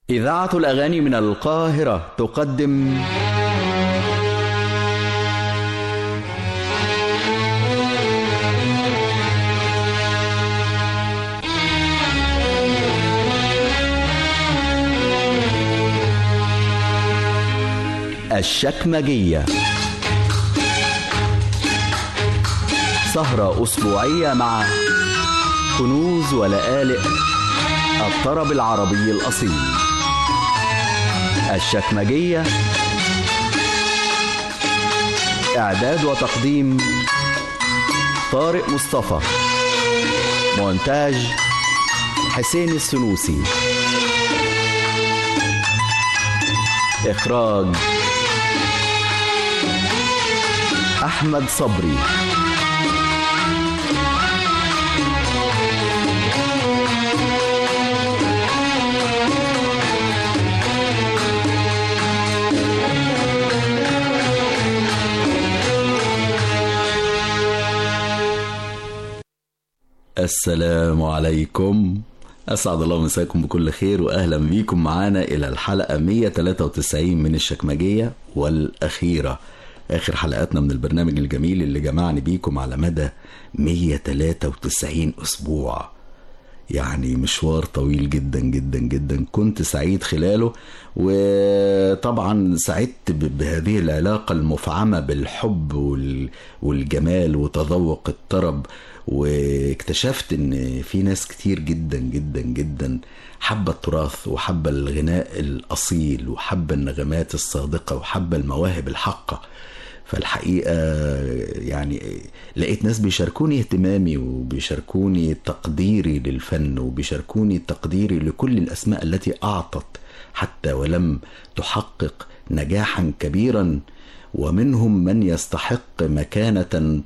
إذاعة الأغاني من القاهرة تقدم الشكمجية سهرة أسبوعية مع كنوز ولآلئ الطرب العربي الأصيل الشكمجية إعداد وتقديم طارق مصطفى مونتاج حسين السنوسي إخراج أحمد صبري السلام عليكم أسعد الله مساكم بكل خير وأهلا بيكم معانا إلى الحلقة 193 من الشكمجية والأخيرة آخر حلقاتنا من البرنامج الجميل اللي جمعني بيكم على مدى 193 أسبوع يعني مشوار طويل جدا جدا جدا كنت سعيد خلاله وطبعا سعدت بهذه العلاقة المفعمة بالحب والجمال وتذوق الطرب واكتشفت ان في ناس كتير جدا جدا جدا حابة التراث وحابة الغناء الأصيل وحابة النغمات الصادقة وحابة المواهب الحقة فالحقيقة يعني لقيت ناس بيشاركوني اهتمامي وبيشاركوني تقديري للفن وبيشاركوني تقديري لكل الأسماء التي أعطت حتى ولم تحقق نجاحا كبيرا ومنهم من يستحق مكانة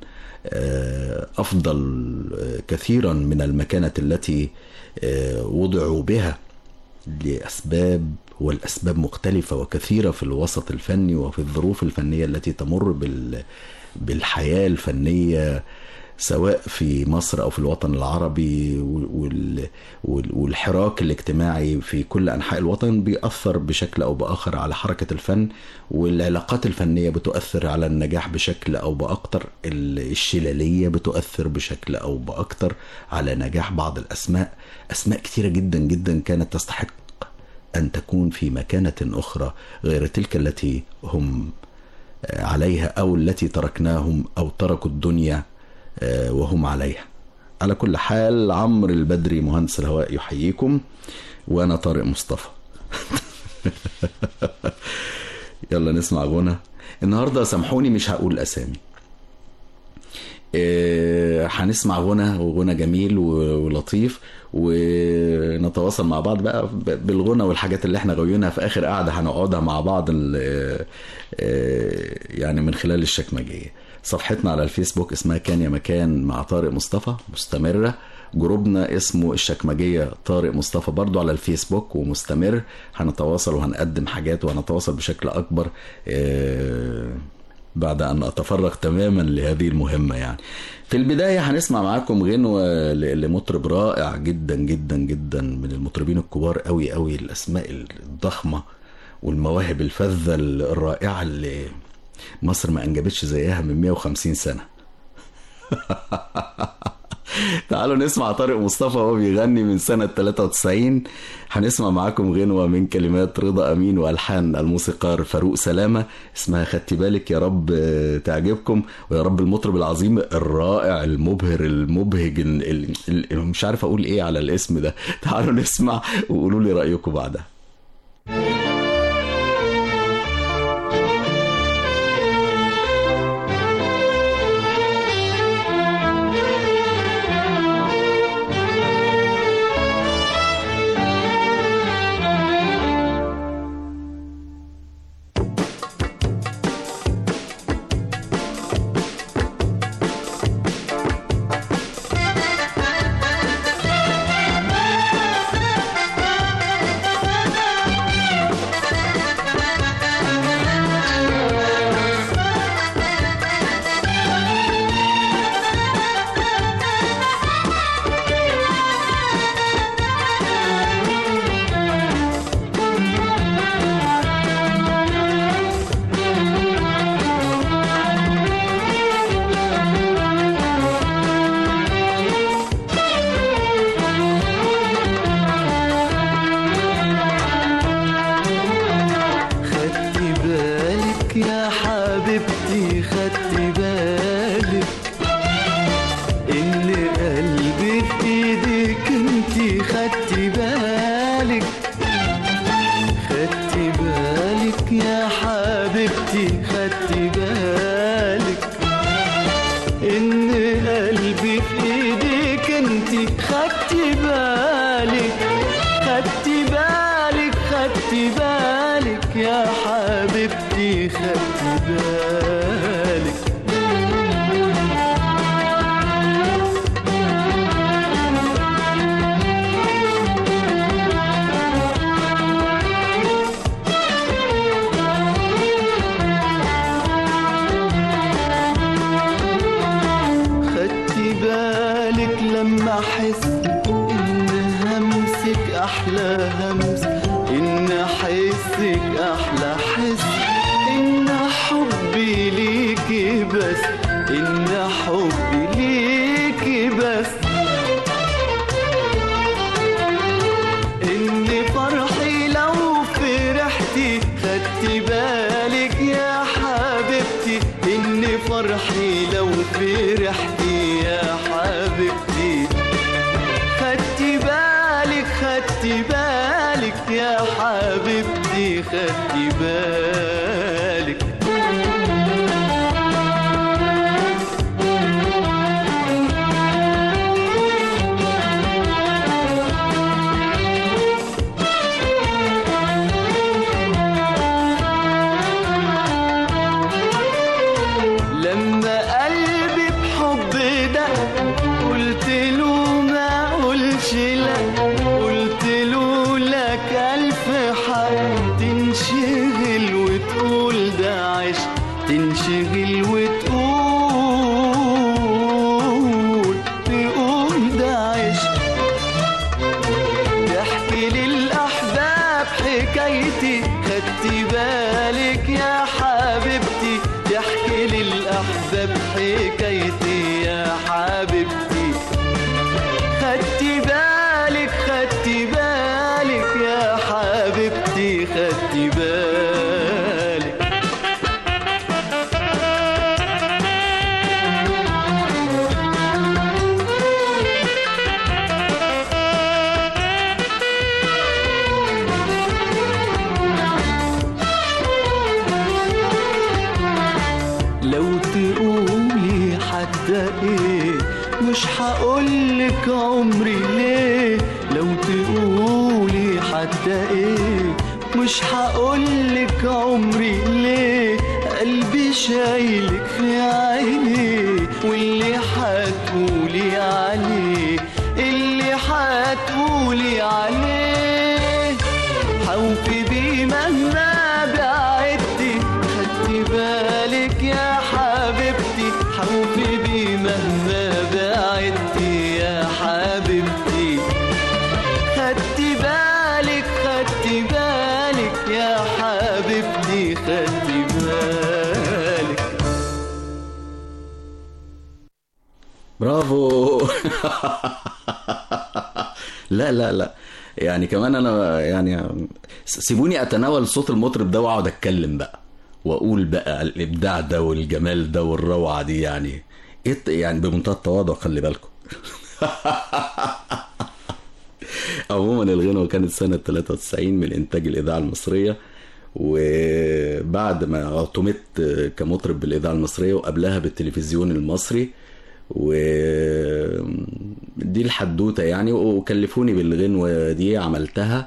أفضل كثيرا من المكانة التي وضعوا بها لأسباب والأسباب مختلفة وكثيرة في الوسط الفني وفي الظروف الفنية التي تمر بال بالحياة الفنية سواء في مصر أو في الوطن العربي والحراك الاجتماعي في كل أنحاء الوطن بيأثر بشكل أو بآخر على حركة الفن والعلاقات الفنية بتؤثر على النجاح بشكل أو بأكتر الشلالية بتؤثر بشكل أو بأكتر على نجاح بعض الأسماء أسماء كثيرة جدا جدا كانت تستحق أن تكون في مكانة أخرى غير تلك التي هم عليها أو التي تركناهم أو تركوا الدنيا وهم عليها على كل حال عمرو البدري مهندس الهواء يحييكم وأنا طارق مصطفى يلا نسمع غنى النهاردة سامحوني مش هقول أسامي هنسمع غنى وغنى جميل ولطيف ونتواصل مع بعض بقى بالغنى والحاجات اللي احنا غاويينها في اخر قعده هنقعدها مع بعض يعني من خلال الشكمجيه صفحتنا على الفيسبوك اسمها كان يا مكان مع طارق مصطفى مستمره جروبنا اسمه الشكمجيه طارق مصطفى برضو على الفيسبوك ومستمر هنتواصل وهنقدم حاجات وهنتواصل بشكل اكبر بعد أن أتفرغ تماما لهذه المهمة يعني في البداية هنسمع معاكم غنوة لمطرب رائع جدا جدا جدا من المطربين الكبار قوي قوي الأسماء الضخمة والمواهب الفذة الرائعة اللي مصر ما أنجبتش زيها من 150 سنة تعالوا نسمع طارق مصطفى وهو بيغني من سنة 93 هنسمع معاكم غنوة من كلمات رضا أمين وألحان الموسيقار فاروق سلامة اسمها خدتي بالك يا رب تعجبكم ويا رب المطرب العظيم الرائع المبهر المبهج ال ال مش عارف أقول إيه على الاسم ده تعالوا نسمع وقولوا لي رأيكم بعدها خدتي خدتي بالك ان قلبي في ايدك انتي خدتي بالك خدتي بالك يا حبيبتي خدتي بالك ان قلبي في ايديك انتي خدتي بالك خدتي بالك خدتي بالك يا حبيبتي خدتي بالك خدتي بالك لما احس ان همسك احلى همس ان احسك احلى حس ان حبي ليكي بس ان حبي ليكي بس ان فرحي لو فرحتي خدتي بالك يا حبيبتي ان فرحي لو فرحتي يا حبيبتي خدتي بالك خدتي بالك يا حبيبتي خدتي بالك لما قلبي بحب ده قلت له ما قولش لا قلت له لك الف حق تنشغل وتقول ده عشق تنشغل وتقول تقول ده عشق تحكي للأحباب حكايتي خدتي بالك يا حبيبتي تحكي للأحباب حكايتي يا حبيبتي خدتي بالك خدتي بالك يا حبيبتي خدتي بالك لو تقولي حتى ايه مش هقولك عمري ليه لو تقولي حتى ايه مش هقولك عمري ليه قلبي شايلك في عيني واللي هتقولي عليه اللي هتقولي عليه حوفي بيه مهما بعدتي خدتي بالك يا حبيبتي حوفي بيه مهما بعدتي يا حبيبتي خدتي بالك خدتي بالك يا حبيبتي خدتي بالك برافو لا لا لا يعني كمان انا يعني سيبوني اتناول صوت المطرب ده واقعد اتكلم بقى واقول بقى الابداع ده والجمال ده والروعه دي يعني إيه يعني بمنتهى التواضع خلي بالكم عموما الغنوة كانت سنة 93 من إنتاج الإذاعة المصرية وبعد ما اعتمدت كمطرب بالإذاعة المصرية وقبلها بالتلفزيون المصري ودي الحدوتة يعني وكلفوني بالغنوة دي عملتها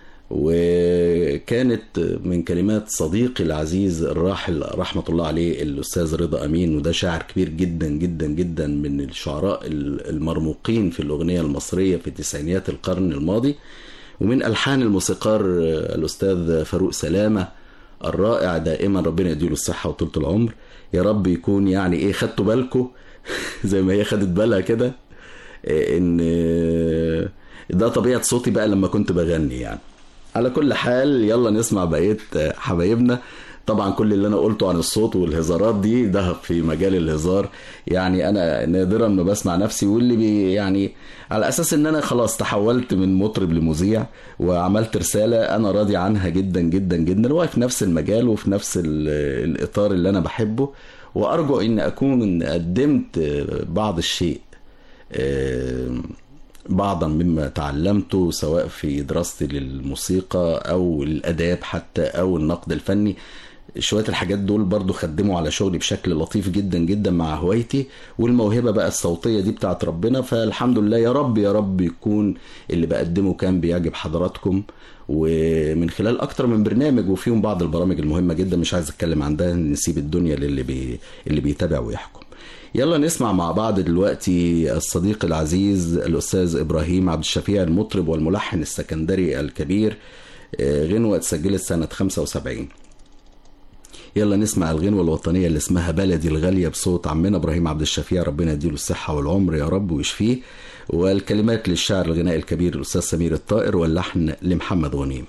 وكانت من كلمات صديقي العزيز الراحل رحمة الله عليه الأستاذ رضا أمين وده شاعر كبير جدا جدا جدا من الشعراء المرموقين في الأغنية المصرية في تسعينيات القرن الماضي ومن ألحان الموسيقار الأستاذ فاروق سلامة الرائع دائما ربنا يديله الصحة وطولة العمر يا رب يكون يعني إيه خدتوا بالكم زي ما هي خدت بالها كده إن ده طبيعة صوتي بقى لما كنت بغني يعني على كل حال يلا نسمع بقية حبايبنا طبعا كل اللي انا قلته عن الصوت والهزارات دي ده في مجال الهزار يعني انا نادرا ما بسمع نفسي واللي بي يعني على اساس ان انا خلاص تحولت من مطرب لمذيع وعملت رساله انا راضي عنها جدا جدا جدا وفي نفس المجال وفي نفس ال- الاطار اللي انا بحبه وارجو ان اكون قدمت بعض الشيء آه، بعضا مما تعلمته سواء في دراستي للموسيقى او الاداب حتى او النقد الفني شويه الحاجات دول برضو خدموا على شغلي بشكل لطيف جدا جدا مع هوايتي والموهبه بقى الصوتيه دي بتاعت ربنا فالحمد لله يا رب يا رب يكون اللي بقدمه كان بيعجب حضراتكم ومن خلال اكتر من برنامج وفيهم بعض البرامج المهمه جدا مش عايز اتكلم عن ده نسيب الدنيا للي بي اللي بيتابع ويحكم يلا نسمع مع بعض دلوقتي الصديق العزيز الأستاذ إبراهيم عبد الشفيع المطرب والملحن السكندري الكبير آه، غنوة اتسجلت سنة 75 يلا نسمع الغنوة الوطنية اللي اسمها بلدي الغالية بصوت عمنا إبراهيم عبد الشفيع ربنا يديله الصحة والعمر يا رب ويشفيه والكلمات للشاعر الغنائي الكبير الأستاذ سمير الطائر واللحن لمحمد غنيم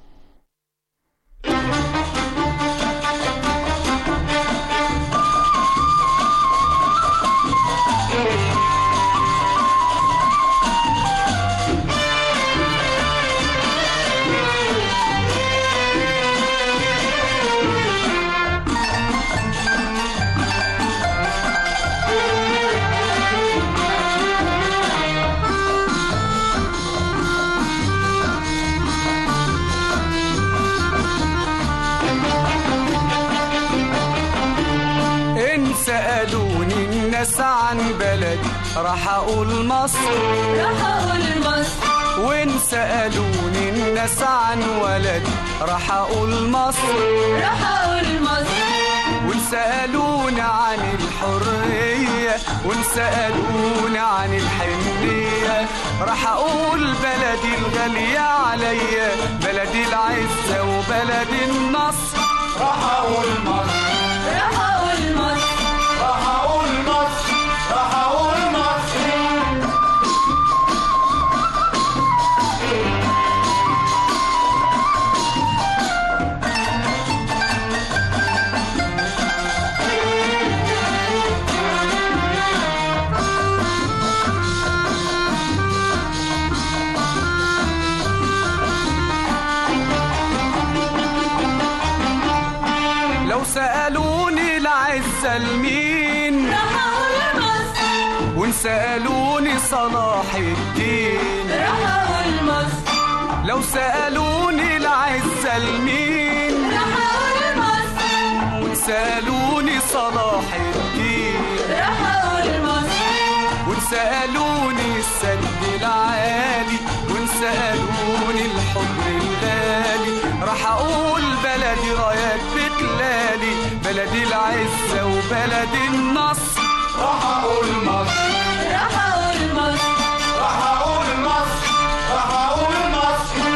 إن سألوني الناس عن بلدي راح أقول مصر راح اقول مصر وإن سألوني الناس عن ولدي راح أقول مصر راح اقول مصر وإن سألوني عن الحرية وإن سألوني عن الحنية راح أقول بلدي الغالية عليا بلدي العزة وبلدي النصر راح أقول مصر راح اقول مصر راح أقول مصر راح أقول مصر لو سألوني العزة لمين راح اقول مصر وإن سألوني صلاح الدين راح اقول مصر لو سألوني العزة لمين راح اقول مصر وإن سألوني صلاح الدين راح اقول مصر وإن سألوني السد العالي وإن سألوني الحب الغالي راح أقول بلدي رايات بتلالي بلدي العزة وبلدي النصر راح أقول مصر راح اقول مصر راح أقول مصر راح أقول مصر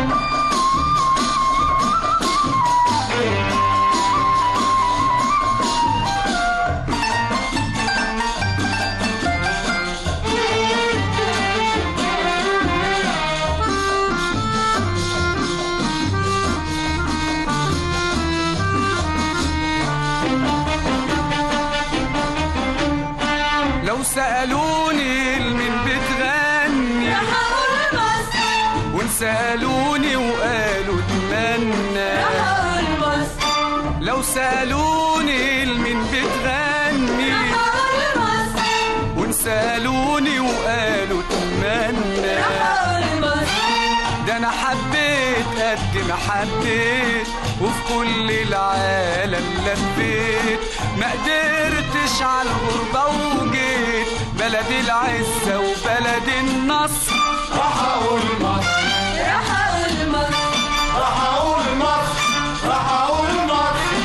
لو سألوني المين بتغني راح اقول مصر وإن سألوني وقالوا اتمنى راح اقول مصر لو سألوني المين بتغني راح اقول مصر وإن سألوني وقالوا اتمنى راح اقول مصر ده أنا حبيت قد ما حبيت وفي كل العالم لفيت ما قدرتش على الغربة وجيت بلدي العزة وبلدي النصر راح أقول مصر راح اقول مصر راح أقول مصر راح أقول مصر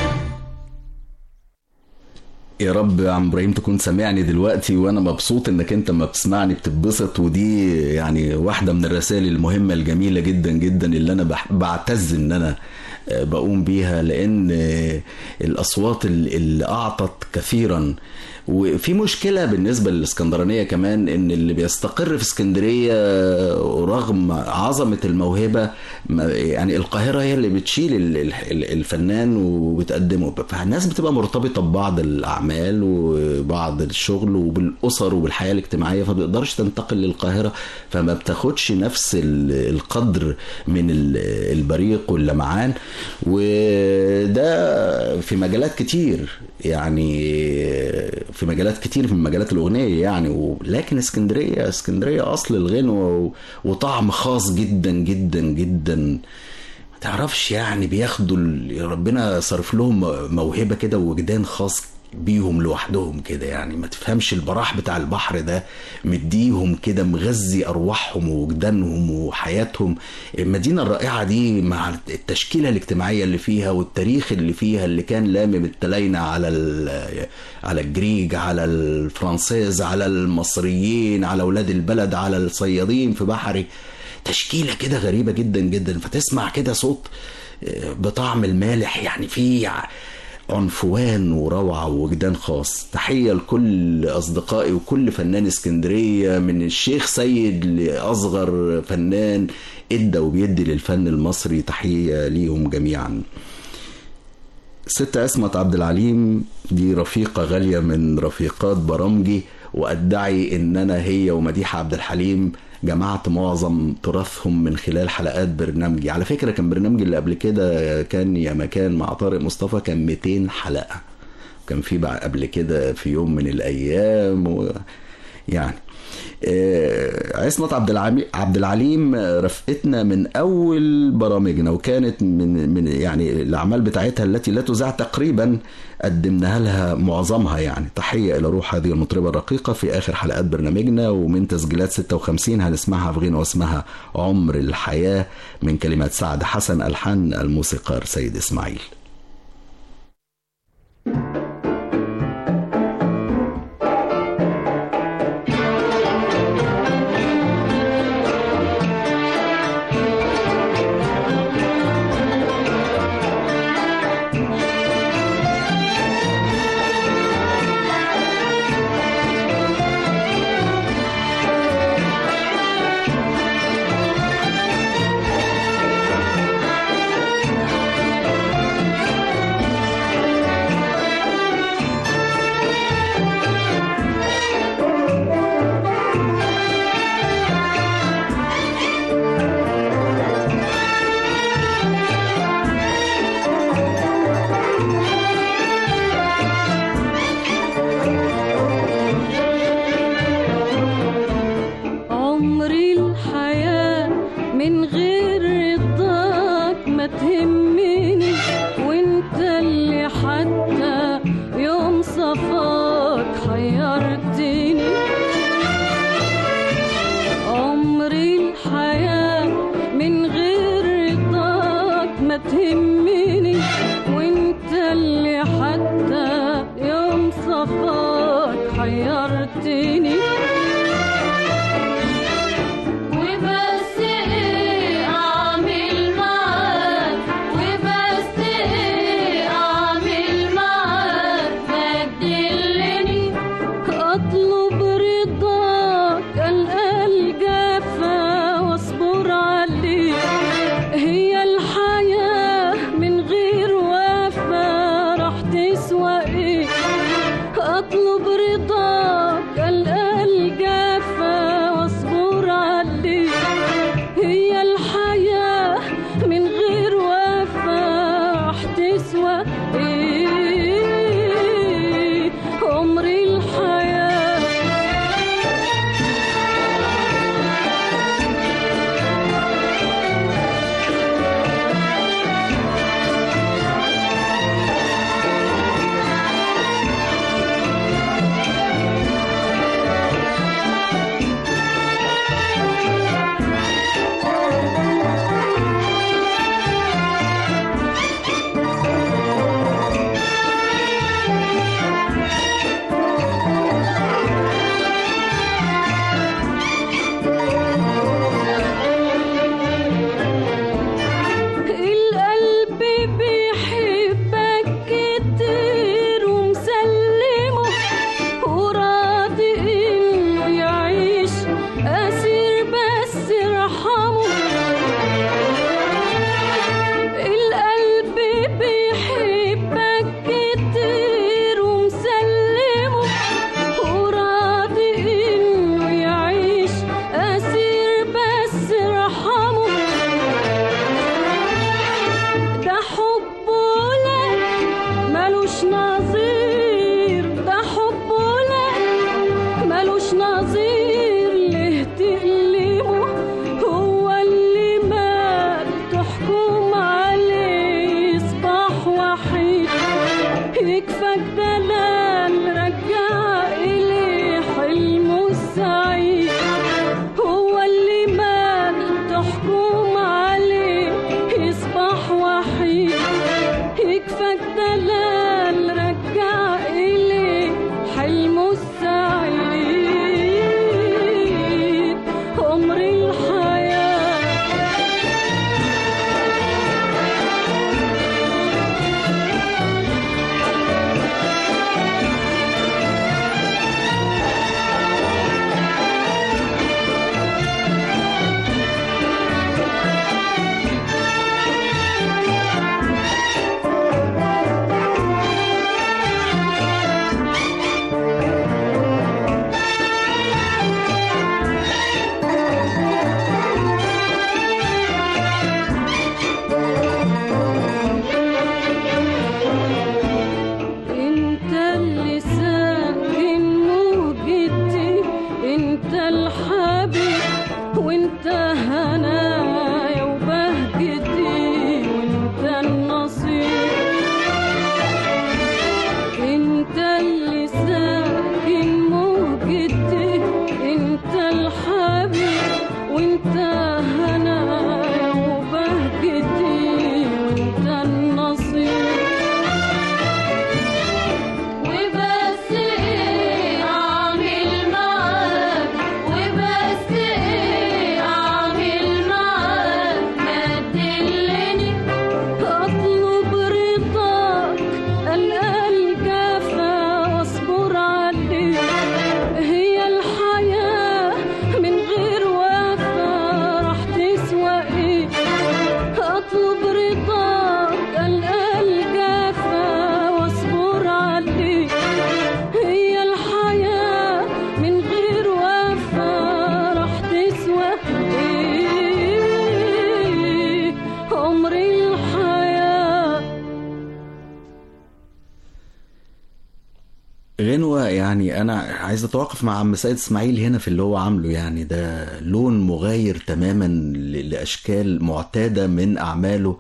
يا رب يا عم ابراهيم تكون سامعني دلوقتي وانا مبسوط انك انت ما بتسمعني بتتبسط ودي يعني واحده من الرسائل المهمه الجميله جدا جدا اللي انا بح- بعتز ان انا آه، بقوم بيها لان آه، الاصوات ال- اللي اعطت كثيرا وفي مشكلة بالنسبة للإسكندرانية كمان إن اللي بيستقر في اسكندرية رغم عظمة الموهبة ما- يعني القاهرة هي اللي بتشيل ال- ال- الفنان وبتقدمه فالناس بتبقى مرتبطة ببعض الأعمال وبعض الشغل وبالأسر وبالحياة الاجتماعية فما بتقدرش تنتقل للقاهرة فما بتاخدش نفس ال- القدر من ال- البريق واللمعان وده في مجالات كتير يعني في مجالات كتير من مجالات الأغنية يعني و- لكن اسكندرية اسكندرية أصل الغنوة و- وطعم خاص جدا جدا جدا ما تعرفش يعني بياخدوا ال- ربنا صرف لهم موهبة كده ووجدان خاص بيهم لوحدهم كده يعني ما تفهمش البراح بتاع البحر ده مديهم كده مغذي ارواحهم ووجدانهم وحياتهم المدينه الرائعه دي مع التشكيله الاجتماعيه اللي فيها والتاريخ اللي فيها اللي كان لامم التلاينة على ال- على الجريج على الفرنسيز على المصريين على اولاد البلد على الصيادين في بحري تشكيله كده غريبه جدا جدا فتسمع كده صوت آه، بطعم المالح يعني في ع- عنفوان وروعة ووجدان خاص تحية لكل أصدقائي وكل فنان اسكندرية من الشيخ سيد لأصغر فنان ادى وبيدي للفن المصري تحية ليهم جميعا ست أسمة عبد العليم دي رفيقة غالية من رفيقات برامجي وأدعي إن أنا هي ومديحة عبد الحليم جمعت معظم تراثهم من خلال حلقات برنامجي على فكرة كان برنامجي اللي قبل كده كان يا مكان مع طارق مصطفى كان 200 حلقة كان في بقى قبل كده في يوم من الأيام و... يعني آه، عصمت عبد العمي... عبد العليم آه، رفقتنا من اول برامجنا وكانت من من يعني الاعمال بتاعتها التي لا تذاع تقريبا قدمناها لها معظمها يعني تحيه الى روح هذه المطربه الرقيقه في اخر حلقات برنامجنا ومن تسجيلات 56 هنسمعها في غنوه اسمها عمر الحياه من كلمات سعد حسن الحان الموسيقار سيد اسماعيل عمري الحياة من غير رضاك ما تهمني وانت اللي حتى يوم صفاك حيرتني عمري الحياة من غير رضاك ما تهمني وانت اللي حتى يوم صفاك حيرتني وبس ايه اعمل معاك وبس ايه اعمل معاك ما تدلني اطلب رضاك القى الجفا واصبر عليك هي الحياة من غير وفا راح تسوى ايه اطلب رضاك القى غنوة يعني أنا عايز أتوقف مع عم سيد إسماعيل هنا في اللي هو عامله يعني ده لون مغاير تماما ل- لأشكال معتادة من أعماله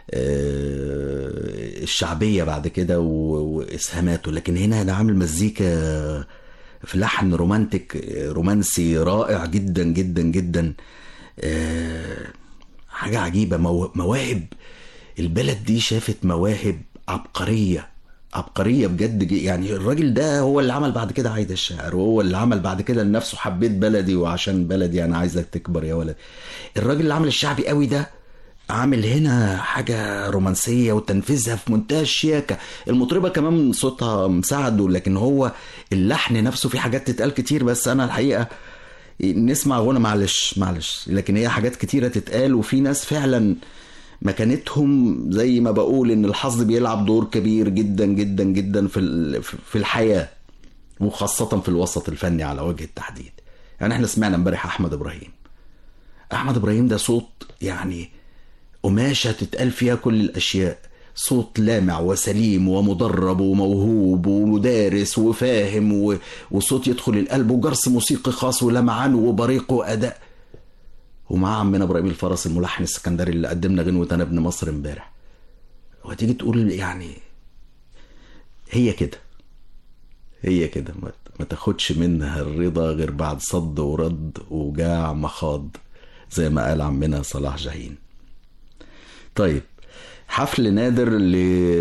آه، الشعبية بعد كده و- وإسهاماته لكن هنا ده عامل مزيكا في لحن رومانتك رومانسي رائع جدا جدا جدا آه، حاجة عجيبة مو- مواهب البلد دي شافت مواهب عبقرية عبقرية بجد ج- يعني الراجل ده هو اللي عمل بعد كده عايد الشاعر وهو اللي عمل بعد كده لنفسه حبيت بلدي وعشان بلدي انا عايزك تكبر يا ولد الراجل اللي عمل الشعبي قوي ده عامل هنا حاجة رومانسية وتنفيذها في منتهى الشياكة المطربة كمان صوتها مساعده لكن هو اللحن نفسه في حاجات تتقال كتير بس أنا الحقيقة نسمع غنى معلش معلش لكن هي حاجات كتيرة تتقال وفي ناس فعلا مكانتهم زي ما بقول ان الحظ بيلعب دور كبير جدا جدا جدا في ال- في الحياة وخاصة في الوسط الفني على وجه التحديد يعني احنا سمعنا امبارح احمد ابراهيم احمد ابراهيم ده صوت يعني قماشة تتقال فيها كل الاشياء صوت لامع وسليم ومدرب وموهوب ودارس وفاهم و... وصوت يدخل القلب وجرس موسيقي خاص ولمعان وبريق واداء ومع عمنا ابراهيم الفرس الملحن السكندري اللي قدمنا غنوة انا ابن مصر امبارح وهتيجي تقول يعني هي كده هي كده ما, ما تاخدش منها الرضا غير بعد صد ورد وجاع مخاض زي ما قال عمنا صلاح جاهين طيب حفل نادر ل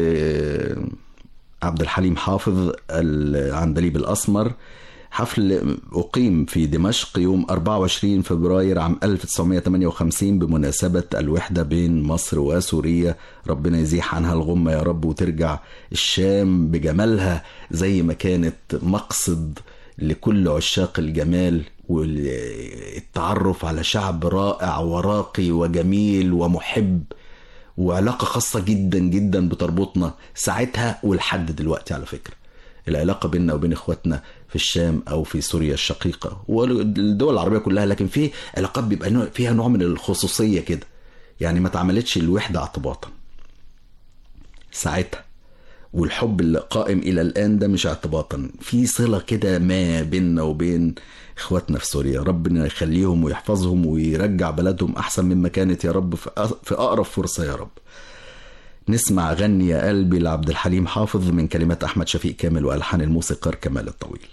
عبد الحليم حافظ العندليب الأسمر حفل أقيم في دمشق يوم 24 فبراير عام 1958 بمناسبة الوحدة بين مصر وسوريا ربنا يزيح عنها الغمة يا رب وترجع الشام بجمالها زي ما كانت مقصد لكل عشاق الجمال والتعرف على شعب رائع وراقي وجميل ومحب وعلاقة خاصة جدا جدا بتربطنا ساعتها ولحد دلوقتي على فكرة العلاقة بيننا وبين اخواتنا في الشام او في سوريا الشقيقة والدول العربية كلها لكن في علاقات بيبقى نوع- فيها نوع من الخصوصية كده يعني ما اتعملتش الوحدة اعتباطا ساعتها والحب اللي قائم الى الان ده مش اعتباطا في صله كده ما بيننا وبين اخواتنا في سوريا ربنا يخليهم ويحفظهم ويرجع بلدهم احسن مما كانت يا رب في أ- في اقرب فرصه يا رب نسمع غني يا قلبي لعبد الحليم حافظ من كلمات احمد شفيق كامل والحان الموسيقار كمال الطويل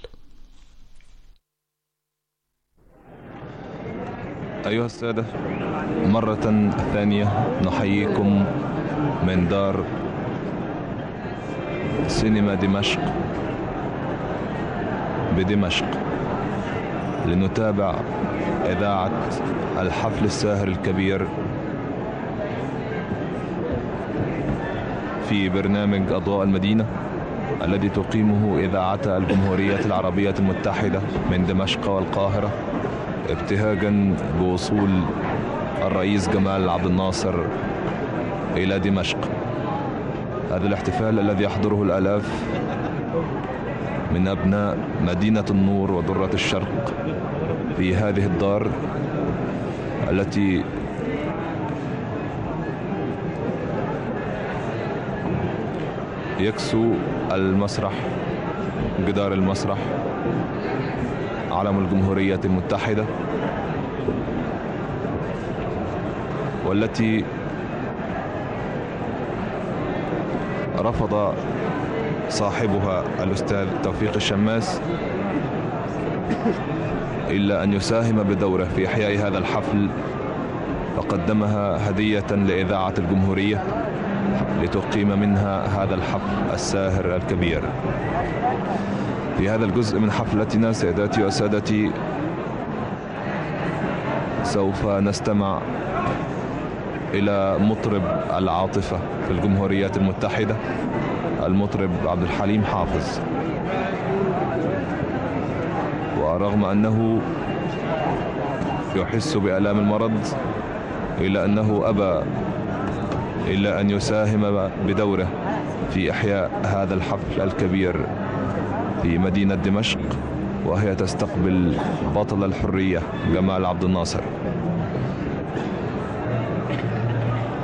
أيها السادة مرة ثانية نحييكم من دار سينما دمشق بدمشق لنتابع إذاعة الحفل الساهر الكبير في برنامج أضواء المدينة الذي تقيمه إذاعة الجمهورية العربية المتحدة من دمشق والقاهرة ابتهاجا بوصول الرئيس جمال عبد الناصر إلى دمشق هذا الاحتفال الذي يحضره الآلاف من أبناء مدينة النور وذرة الشرق في هذه الدار التي يكسو المسرح جدار المسرح علم الجمهورية المتحدة والتي رفض صاحبها الأستاذ توفيق الشماس إلا أن يساهم بدوره في إحياء هذا الحفل فقدمها هدية لإذاعة الجمهورية لتقيم منها هذا الحفل الساهر الكبير في هذا الجزء من حفلتنا سيداتي وسادتي سوف نستمع إلى مطرب العاطفة في الجمهوريات المتحدة المطرب عبد الحليم حافظ ورغم أنه يحس بآلام المرض إلا أنه أبى إلا أن يساهم بدوره في إحياء هذا الحفل الكبير في مدينة دمشق وهي تستقبل بطل الحرية جمال عبد الناصر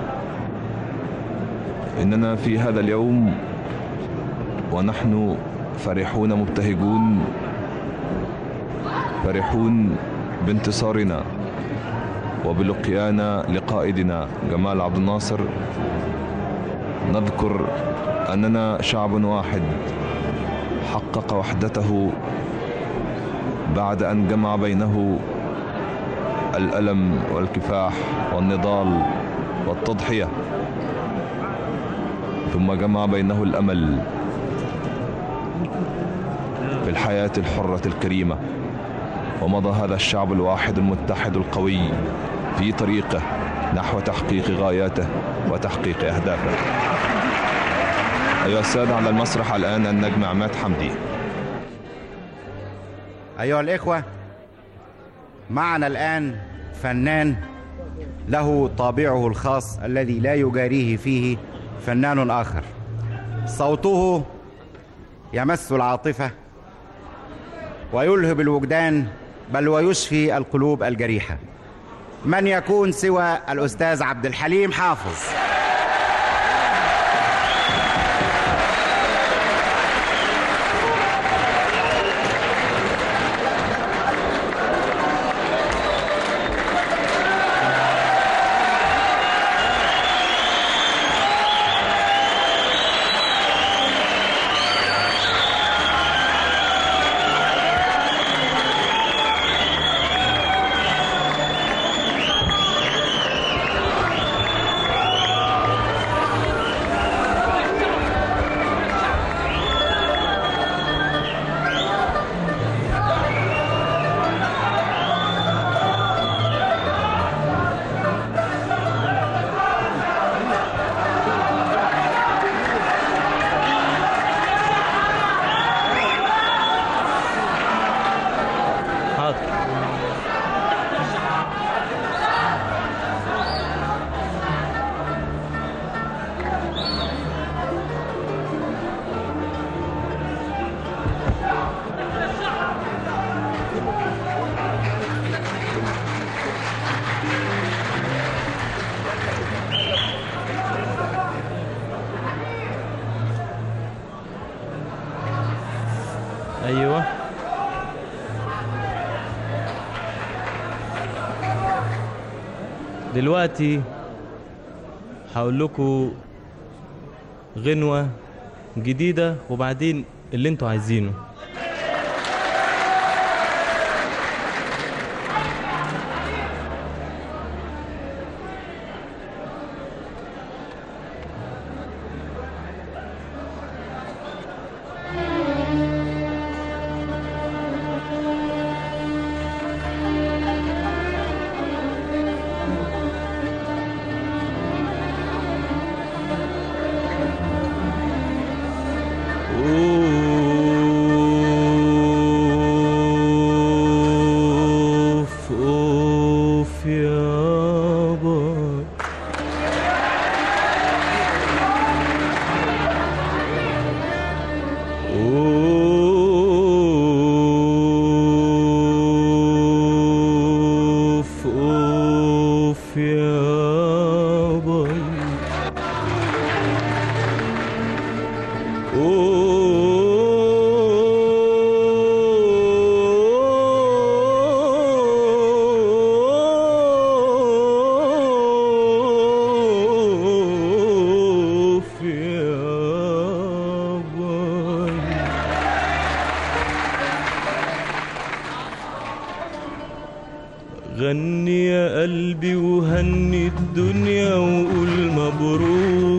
إننا في هذا اليوم ونحن فرحون مبتهجون فرحون بانتصارنا وبلقيانا لقائدنا جمال عبد الناصر نذكر اننا شعب واحد حقق وحدته بعد ان جمع بينه الالم والكفاح والنضال والتضحيه ثم جمع بينه الامل في الحياه الحره الكريمه ومضى هذا الشعب الواحد المتحد القوي في طريقه نحو تحقيق غاياته وتحقيق اهدافه ايها الساده على المسرح الان النجم عماد حمدي أيها الإخوة معنا الآن فنان له طابعه الخاص الذي لا يجاريه فيه فنان آخر صوته يمس العاطفة ويلهب الوجدان بل ويشفي القلوب الجريحة من يكون سوى الأستاذ عبد الحليم حافظ حاضر ايوه دلوقتي هقول لكم غنوة جديدة وبعدين اللي انتوا عايزينه اوف اوف يابا اوف اوف يابا أوف يابا غني يا قلبي وهني الدنيا وقول مبروك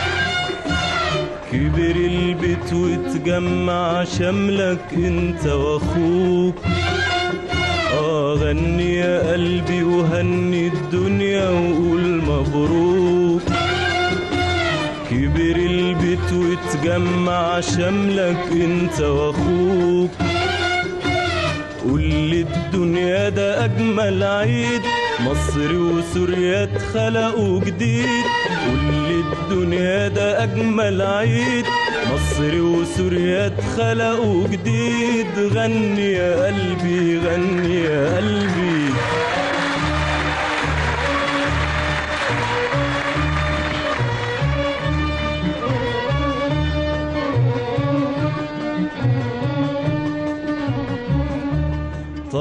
كبر البيت وتجمع شملك انت واخوك اه غني يا قلبي وهني الدنيا وقول مبروك كبر البيت وتجمع شملك انت واخوك قول للدنيا ده اجمل عيد مصر وسوريا اتخلقوا جديد قول للدنيا ده اجمل عيد مصر وسوريا اتخلقوا جديد غني يا قلبي غني يا قلبي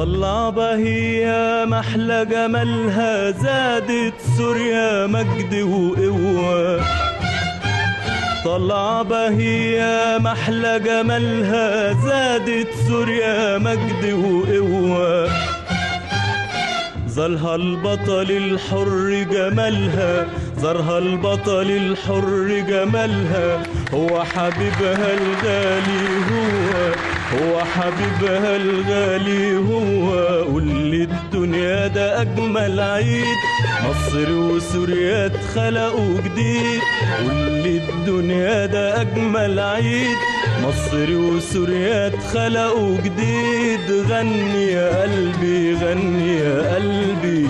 طلع بهية محلى جمالها زادت سوريا مجد وقوة طلع بهية محلى جمالها زادت سوريا مجد وقوة زارها البطل الحر جمالها زارها البطل الحر جمالها هو حبيبها الغالي هو هو حبيبها الغالي هو قول لي الدنيا ده أجمل عيد مصر وسوريا اتخلقوا جديد قول لي الدنيا ده أجمل عيد مصر وسوريا اتخلقوا جديد غني يا قلبي غني يا قلبي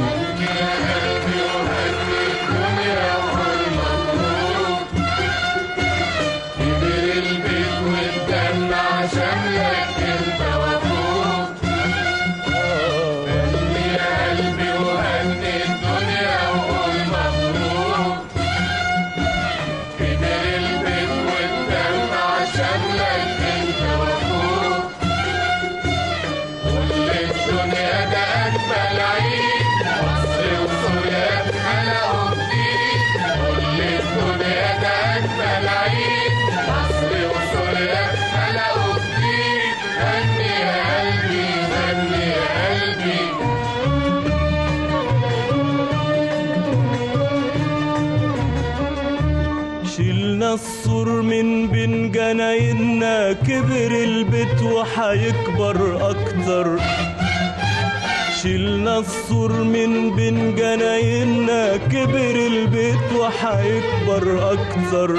شيلنا السور من بين جنايننا كبر البيت وحيكبر اكتر شيلنا السور من بين جنايننا كبر البيت وحيكبر اكتر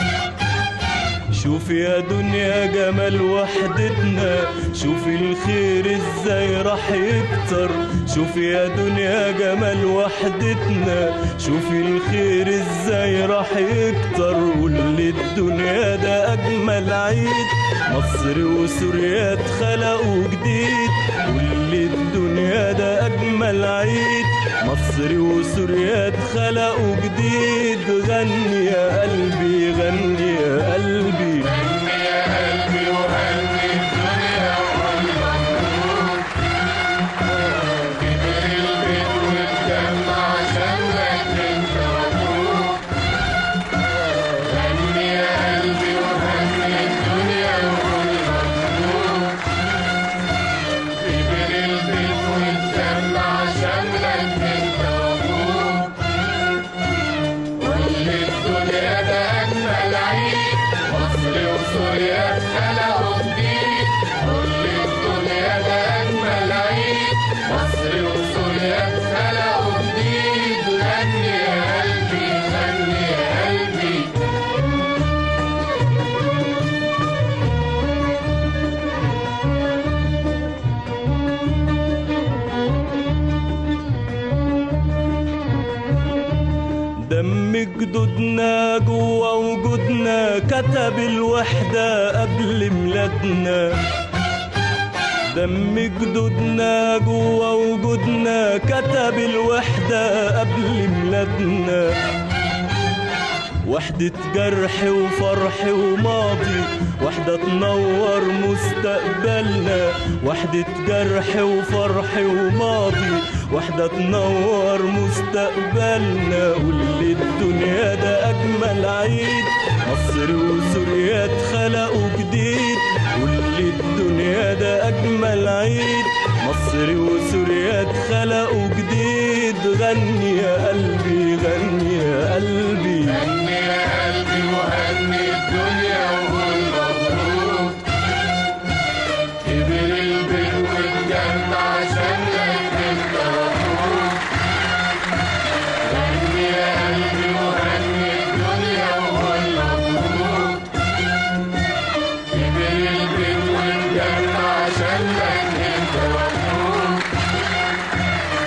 شوف يا دنيا جمال وحدتنا شوف الخير ازاي راح يكتر شوف يا دنيا جمال وحدتنا شوف الخير ازاي راح يكتر قول لي الدنيا ده اجمل عيد مصر وسوريا اتخلقوا جديد قول لي الدنيا ده اجمل عيد مصر وسوريا اتخلقوا جديد غني يا قلبي غني يا قلبي دم جدودنا جوا وجودنا كتب الوحدة قبل ميلادنا دم جدودنا جوا وجودنا كتب الوحدة قبل ميلادنا وحدة جرح وفرح وماضي وحدة تنور مستقبلنا وحدة جرح وفرح وماضي وحدة تنور مستقبلنا قول لي الدنيا ده أجمل عيد مصر وسوريا اتخلقوا جديد قول لي الدنيا ده أجمل عيد مصر وسوريا اتخلقوا جديد غني يا قلبي غني يا قلبي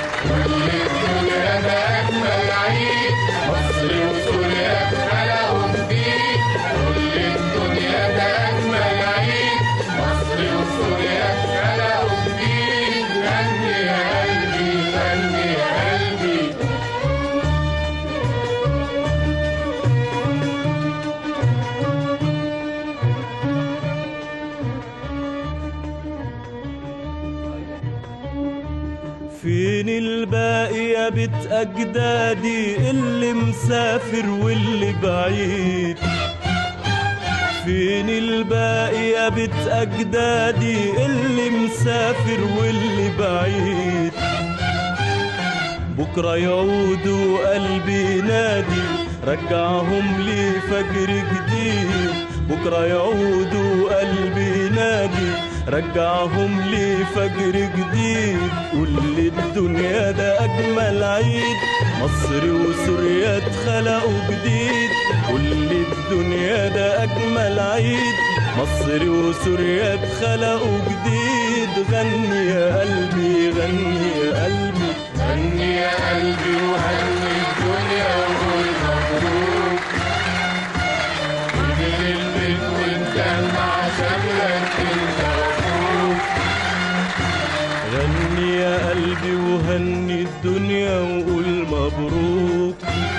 مصر وسوريا اتخلقوا يا بيت أجدادي اللي مسافر واللي بعيد فين الباقي يا بيت أجدادي اللي مسافر واللي بعيد بكرة يعودوا قلبي نادي رجعهم لي فجر جديد بكرة يعودوا قلبي نادي رجعهم لي فجر جديد قول لي الدنيا ده أجمل عيد مصر وسوريا اتخلقوا جديد قول لي الدنيا ده أجمل عيد مصر وسوريا اتخلقوا جديد غني يا قلبي غني يا قلبي غني يا قلبي وهني الدنيا وقول مبروك ودي البيت ونجمع شكلك انت واخوك غني يا قلبي وهني الدنيا وقول مبروك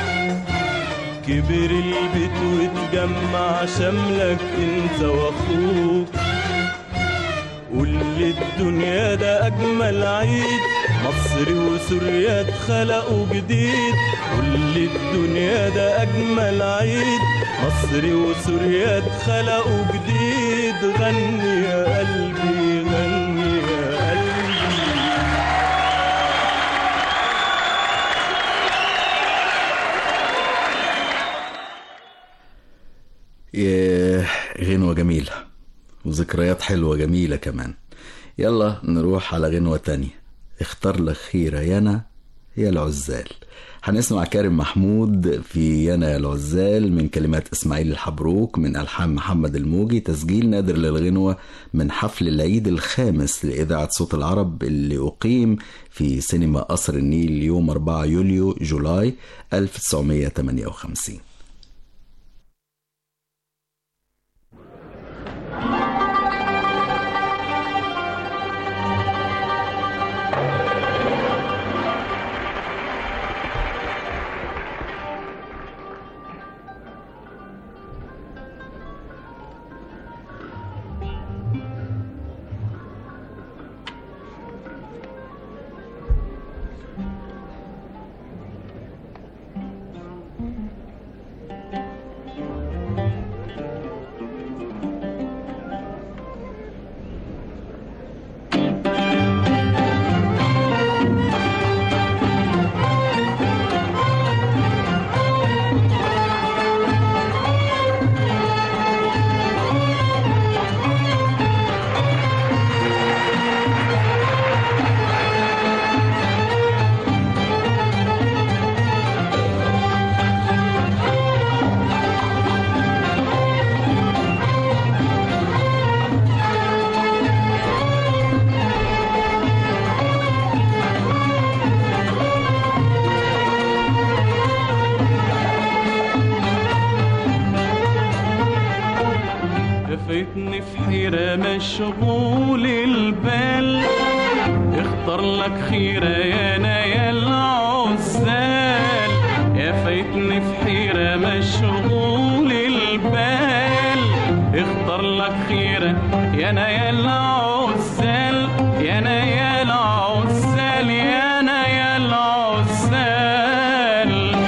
كبر البيت واتجمع شملك انت واخوك قول لي الدنيا ده اجمل عيد مصر وسوريا اتخلقوا جديد قول لي الدنيا ده اجمل عيد مصر وسوريا اتخلقوا جديد غني يا قلبي غني يا قلبي ياه غنوة جميلة وذكريات حلوة جميلة كمان يلا نروح على غنوة تانية اختار لك خيرة يانا يا العزال هنسمع كارم محمود في يانا يا العزال من كلمات اسماعيل الحبروك من الحان محمد الموجي تسجيل نادر للغنوة من حفل العيد الخامس لإذاعة صوت العرب اللي أقيم في سينما قصر النيل يوم 4 يوليو جولاي 1958 لفتني في حيرة مشغول البال اختار لك خيرة يا نايا العزال يا فايتني في حيرة مشغول البال اختار لك خيرة يا نايا العزال يا نايا العزال يا نايا العزال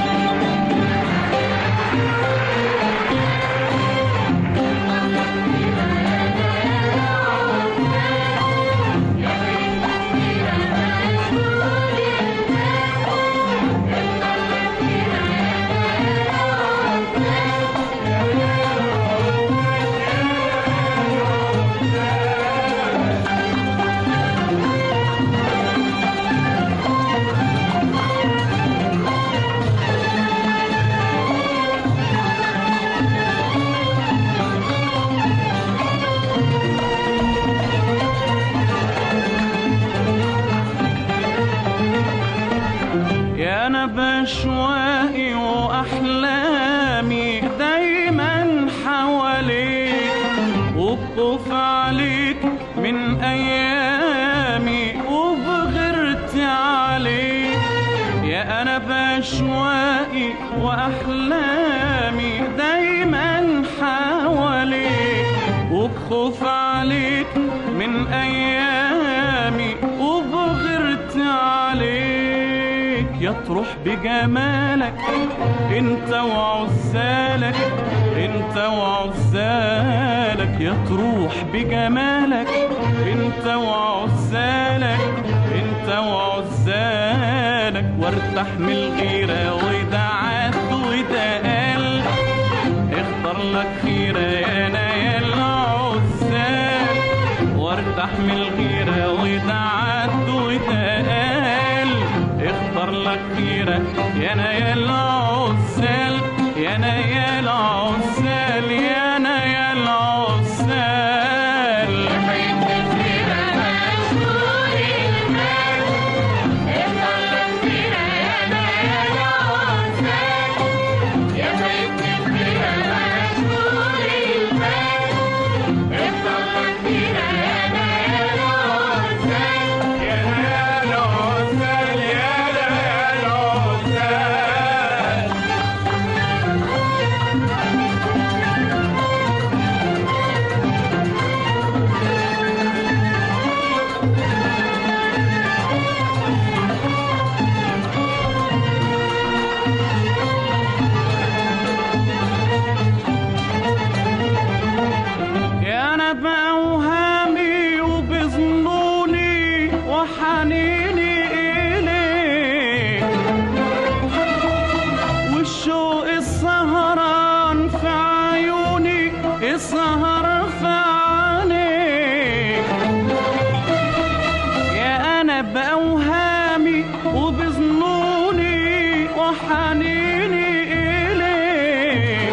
يا انا بشوائي واحلامي دايما حواليك وبخوف عليك من ايامي وبغرت عليك يا انا بشوائي واحلامي دايما حواليك وبخوف عليك من ايامي وبغرت عليك يا تروح بجمالك انت وعزالك انت وعزالك يا تروح بجمالك انت وعزالك انت وعزالك وارتاح من الغيرة وده عد وده قل اختار لك خيرة يا نايا العزال وارتاح من الغيرة وده عد وده قل اختار لك خيرة يا نايا العزال يا نايا العزال يا نايا العزال يا نايا العزال يا نايا العزال يا نبأ وهامي وبظنوني وحنيني إليك والشوق السهران في عيوني السهر في عينيك يا أنا بأوهامي وبظنوني وحنيني إليك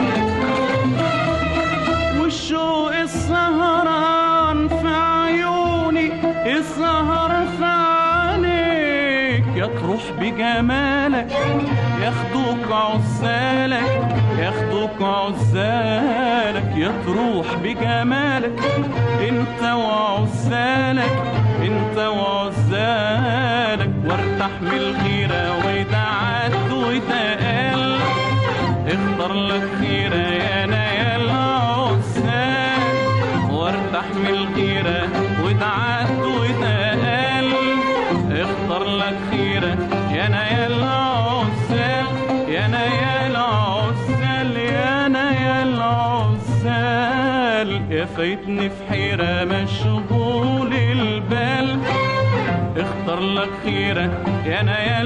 والشوق السهران في عيوني السهر في عينيك يا تروح بجمالك ياخدوك عزالك ياخدوك عزالك يا تروح بجمالك انت وعزالك انت وعزالك وارتاح من الغيرة وده عد وده قل اختار لك خيرة يا نايا العزال وارتاح من الغيرة وده عد وده قل اختار لك خيرة يا نايا العزال يا نايا العزال يا نايا العزال يا فايتني في حيرة مشغول البال اختار لك خيرة يا نايا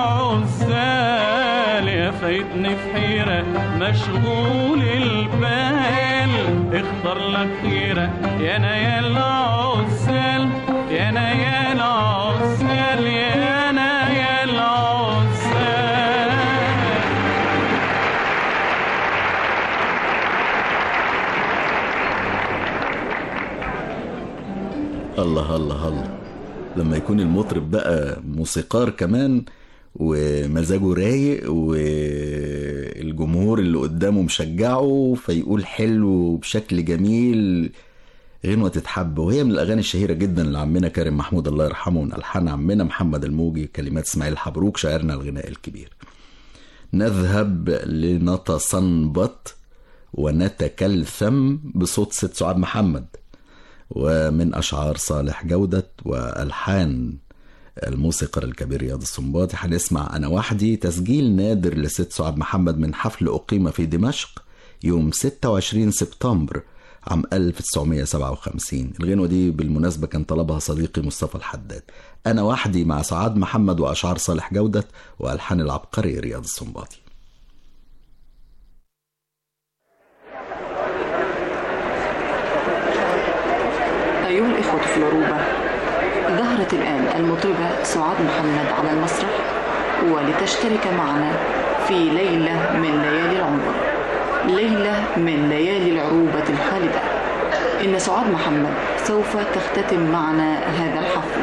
العزال يا فايتني في حيرة مشغول البال اختار لك خيرة يا نايا العزال يا نايا العزال يا نايا العزال الله الله الله لما يكون المطرب بقى موسيقار كمان ومزاجه رايق والجمهور اللي قدامه مشجعه فيقول حلو بشكل جميل غنوة تتحب وهي من الأغاني الشهيرة جدا لعمنا كريم محمود الله يرحمه من ألحان عمنا محمد الموجي كلمات إسماعيل حبروك شاعرنا الغناء الكبير نذهب لنتصنبط ونتكلثم بصوت ست سعاد محمد ومن أشعار صالح جودة وألحان الموسيقار الكبير رياض السنباطي هنسمع أنا وحدي تسجيل نادر لست سعاد محمد من حفل أقيم في دمشق يوم 26 سبتمبر عام 1957 الغنوة دي بالمناسبة كان طلبها صديقي مصطفى الحداد أنا وحدي مع سعاد محمد وأشعار صالح جودة وألحان العبقري رياض السنباطي أيها الإخوة في العروبة ظهرت الآن المطربة سعاد محمد على المسرح ولتشترك معنا في ليلة من ليالي العمر ليلة من ليالي العروبة الخالدة إن سعاد محمد سوف تختتم معنا هذا الحفل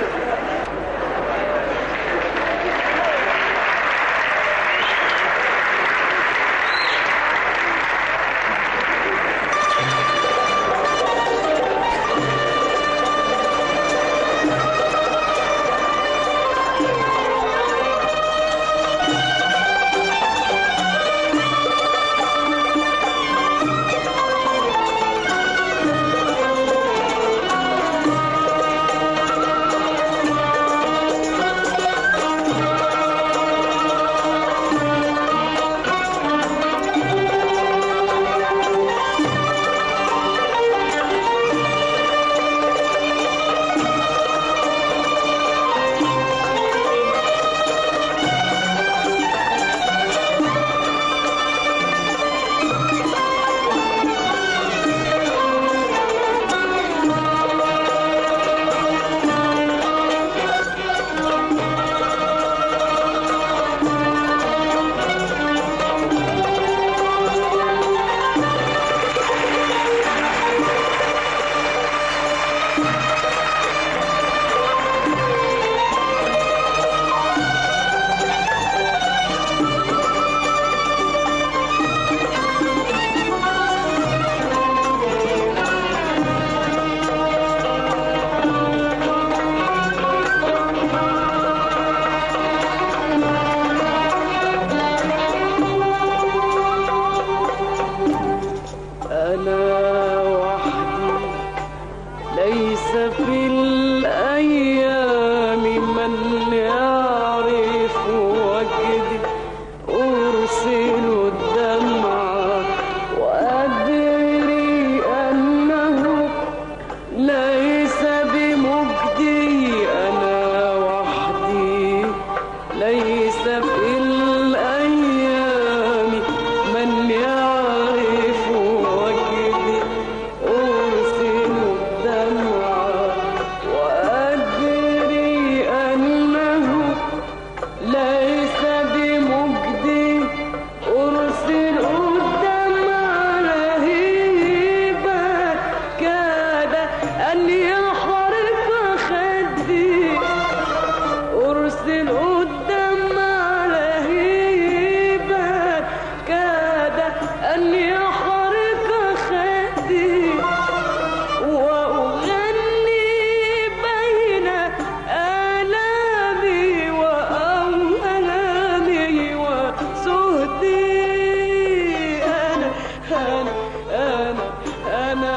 أنا أنا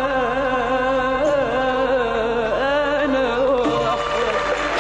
أنا وحدي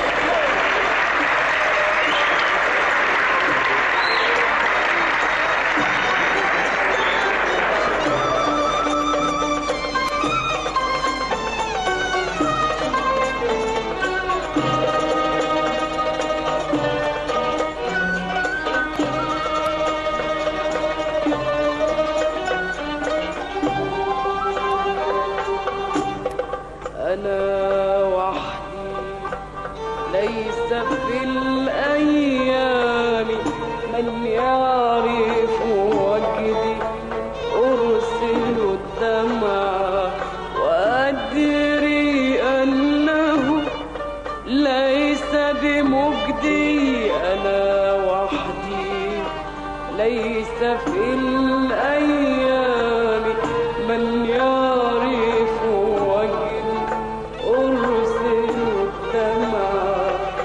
أنا وحدي ليس في الأيام من يعرف وجدي أرسل الدمع وأدري أنه ليس بمجدي أنا وحدي ليس في الأيام من يعرف وجدي أرسل الدمع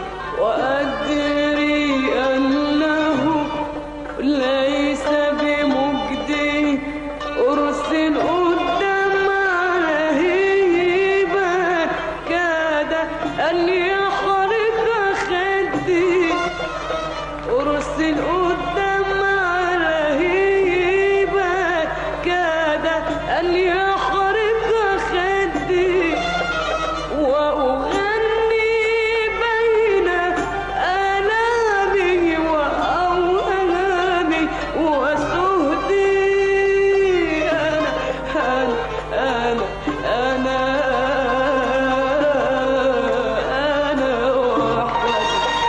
وأدري أنه ليس بمجدي أرسل الدمع لهيبا كاد أن يحرق خدي أرسل الدمع لهيبا كاد أن يحرق خدي وأغني بين آلامي وأوهامي وسهدي أنا أنا أنا أنا أنا وحدي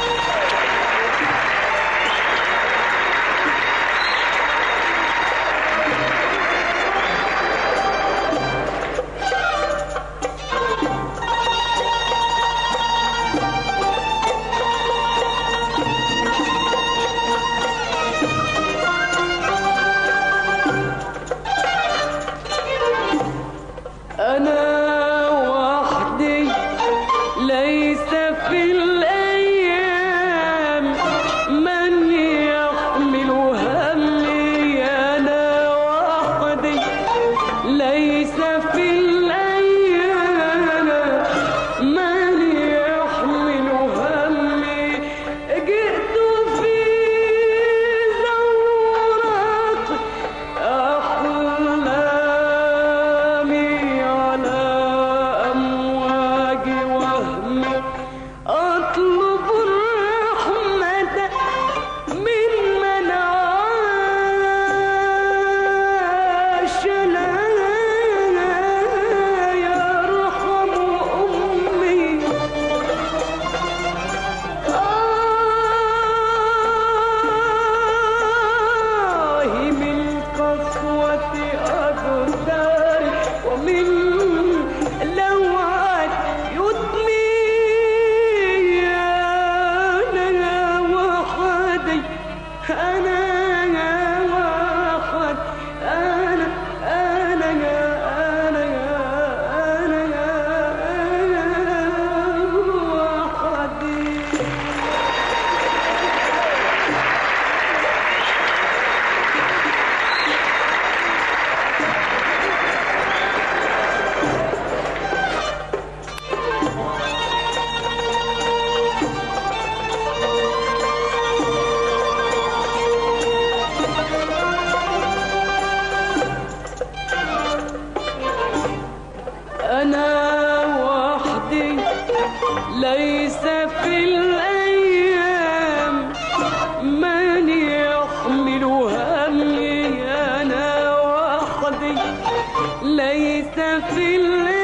أنا وحدي ليس في الأيام من يحمل همي أنا وحدي ليس في الأيام من يحمل همي جئت في زورق أحلامي على أمواج وهمي أطلب الرحمة من من عاش لا يرحم أمي آه من قسوة أقداري ومن لوعة يدمي أنا وحدي أنا وحد أنا أنا أنا أنا أنا وحدي أنا وحدي ليس في الأيام من يحمل همي أنا وحدي ليس في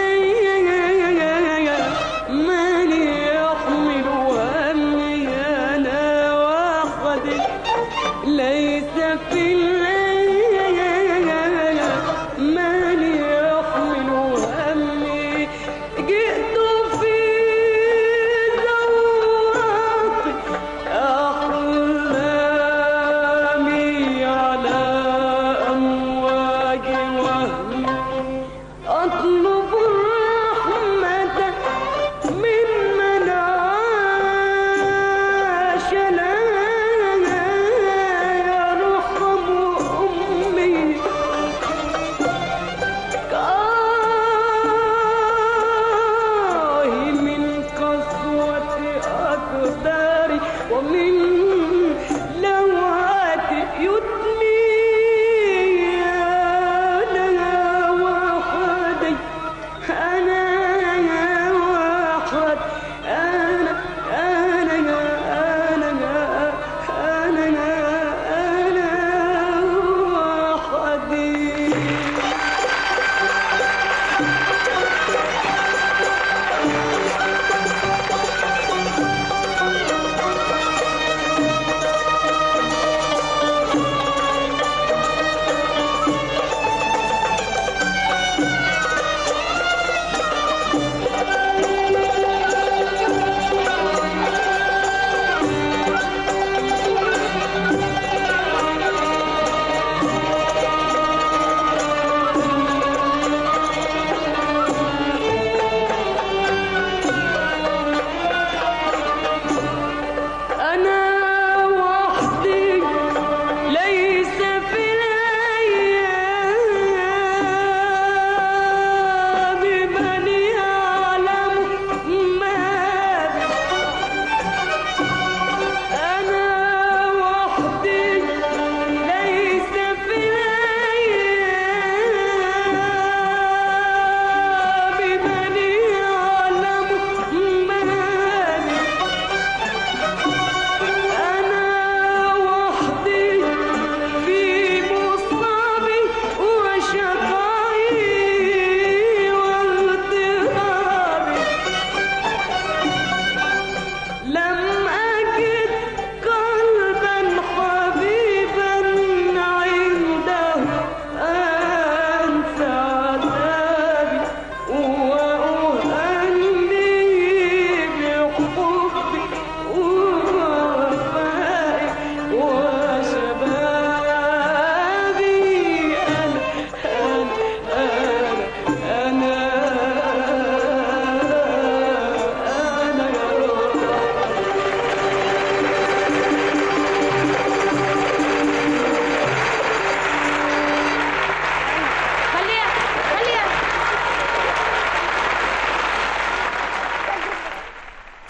الأيام من يحمل همي أنا وحدي ليس في الأيام من يحمل همي جئت في زورق أحلامي على أمواج وهمي أطلب الرحمة من من عاش لا يرحم أمي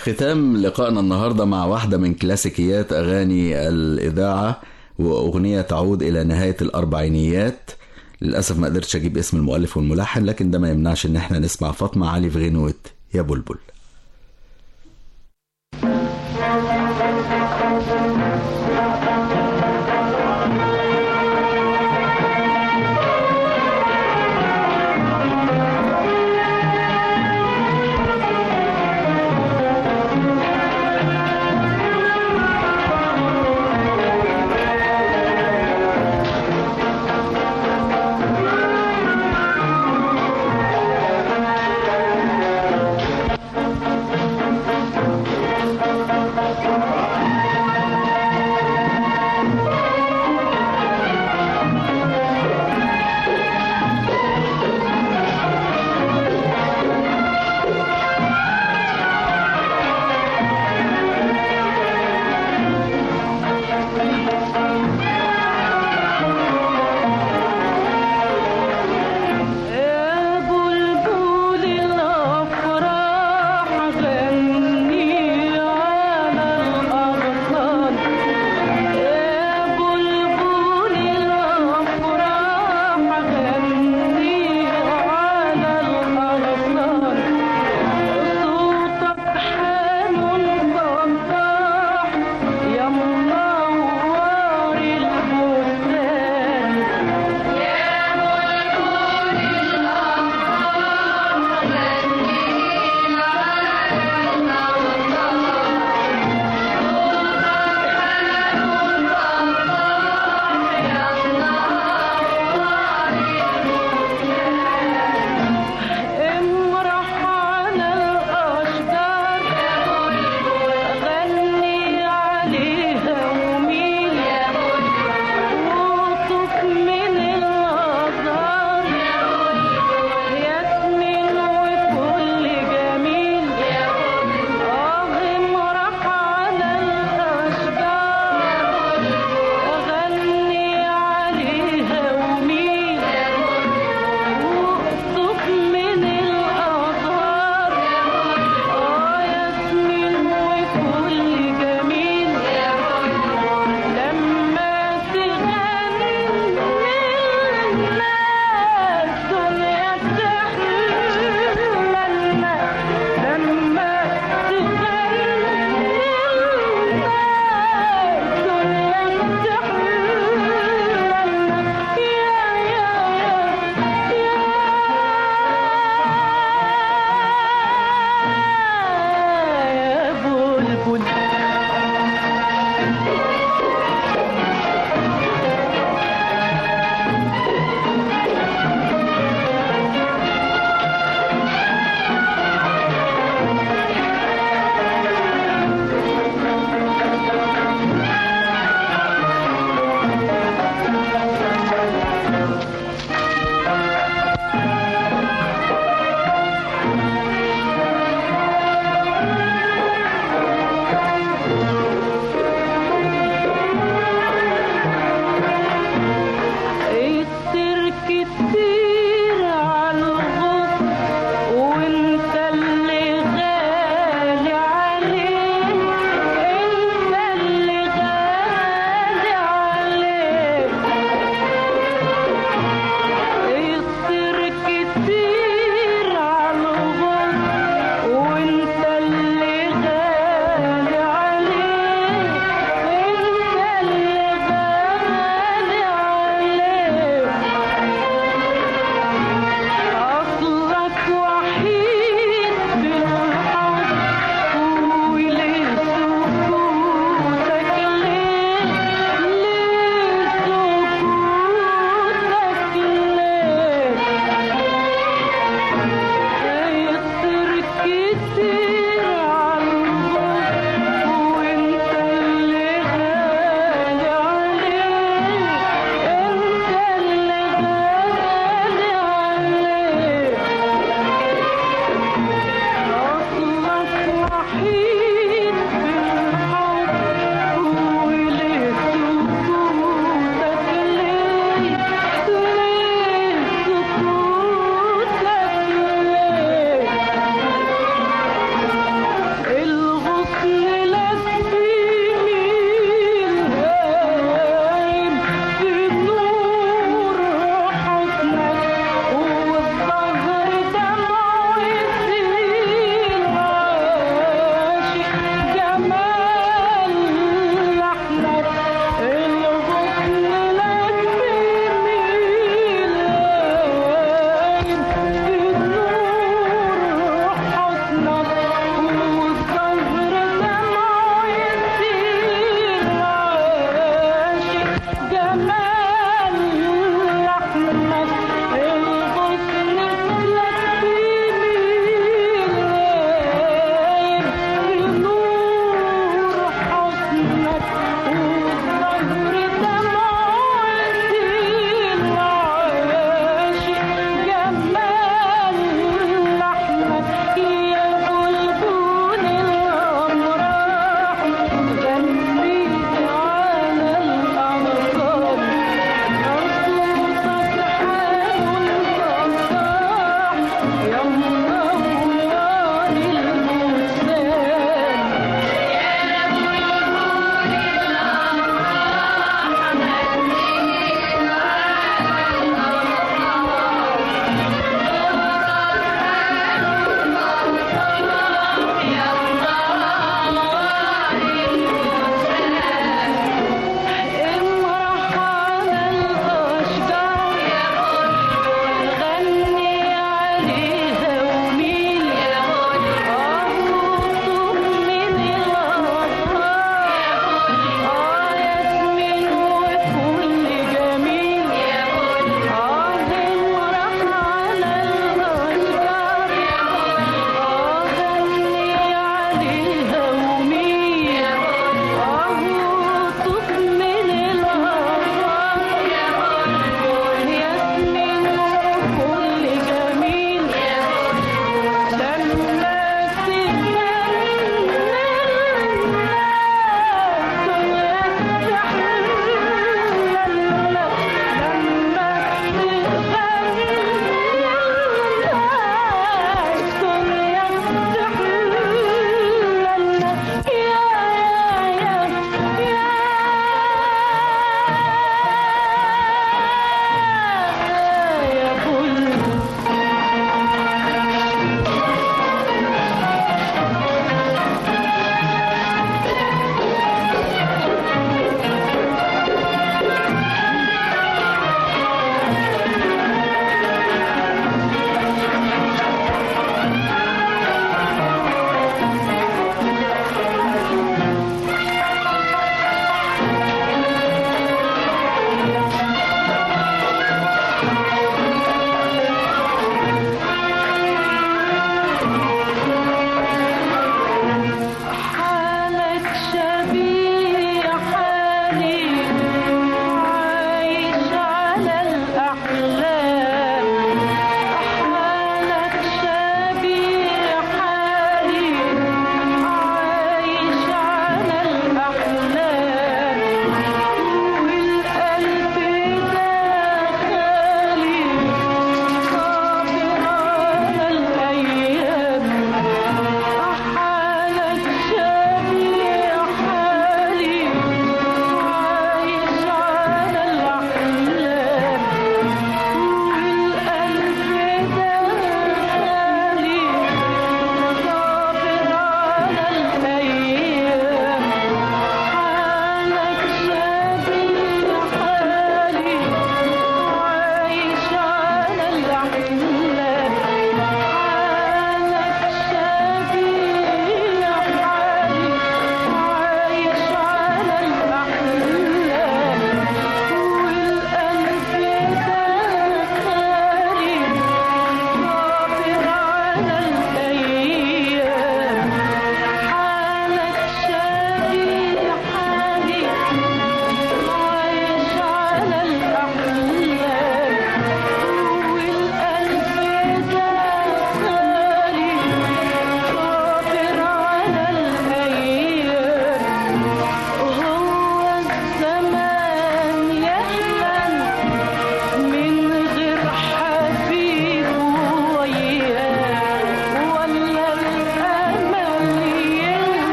ختام لقائنا النهاردة مع واحدة من كلاسيكيات أغاني الإذاعة وأغنية تعود إلى نهاية الأربعينيات للأسف ما قدرتش أجيب اسم المؤلف والملحن لكن ده ما يمنعش إن احنا نسمع فاطمة علي في غنوة يا بلبل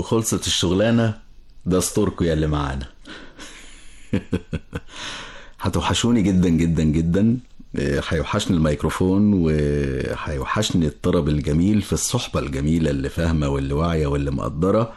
وخلصت الشغلانة دستوركم يا اللي معانا هتوحشوني جدا جدا جدا آه، هيوحشني الميكروفون وهيوحشني الطرب الجميل في الصحبة الجميلة اللي فاهمة واللي واعية واللي مقدرة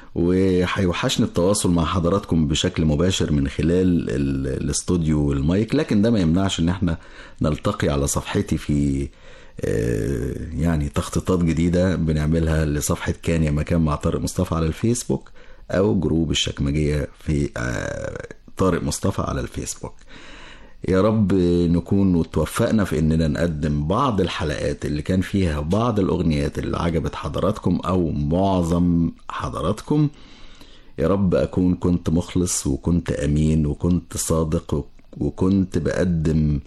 وهيوحشني التواصل مع حضراتكم بشكل مباشر من خلال ال- الاستوديو والمايك لكن ده ما يمنعش ان احنا نلتقي على صفحتي في آه، يعني تخطيطات جديدة بنعملها لصفحة كان يا مكان مع طارق مصطفى على الفيسبوك أو جروب الشكمجية في آه، طارق مصطفى على الفيسبوك يا رب نكون توفقنا في اننا نقدم بعض الحلقات اللي كان فيها بعض الاغنيات اللي عجبت حضراتكم او معظم حضراتكم يا رب اكون كنت مخلص وكنت امين وكنت صادق وكنت بقدم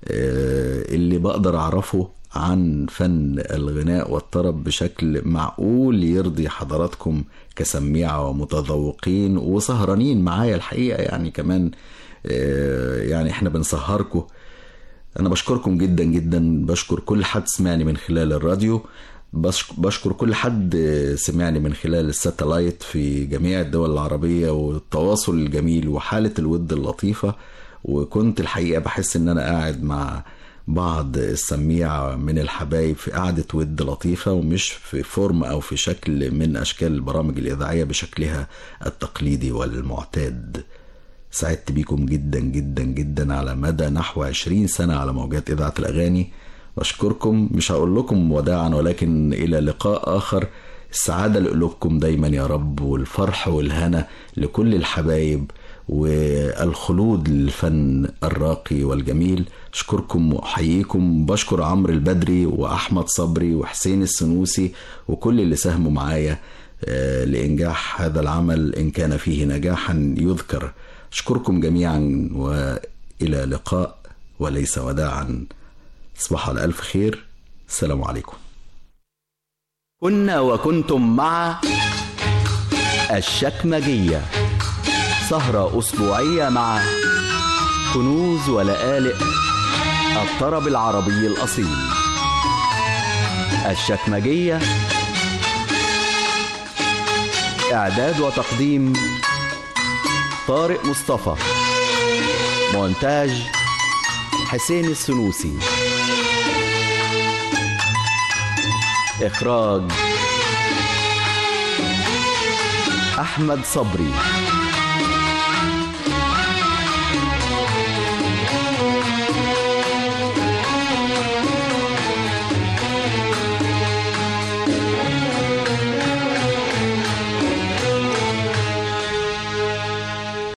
آه، اللي بقدر اعرفه عن فن الغناء والطرب بشكل معقول يرضي حضراتكم كسميعة ومتذوقين وسهرانين معايا الحقيقة يعني كمان آه، يعني احنا بنسهركم انا بشكركم جدا جدا بشكر كل حد سمعني من خلال الراديو بشك- بشكر كل حد سمعني من خلال الساتلايت في جميع الدول العربية والتواصل الجميل وحالة الود اللطيفة وكنت الحقيقة بحس ان انا قاعد مع بعض السميع من الحبايب في قعدة ود لطيفة ومش في فورم أو في شكل من أشكال البرامج الإذاعية بشكلها التقليدي والمعتاد سعدت بيكم جدا جدا جدا على مدى نحو 20 سنة على موجات إذاعة الأغاني بشكركم مش هقول لكم وداعا ولكن إلى لقاء آخر السعادة لقلوبكم دايما يا رب والفرح والهنا لكل الحبايب والخلود للفن الراقي والجميل أشكركم وأحييكم بشكر عمرو البدري وأحمد صبري وحسين السنوسي وكل اللي ساهموا معايا آه، لإنجاح هذا العمل إن كان فيه نجاحا يذكر أشكركم جميعا وإلى لقاء وليس وداعا تصبحوا على ألف خير السلام عليكم كنا وكنتم مع الشكمجية سهرة أسبوعية مع كنوز ولآلئ الطرب العربي الأصيل الشكمجية إعداد وتقديم طارق مصطفى مونتاج حسين السنوسي إخراج أحمد صبري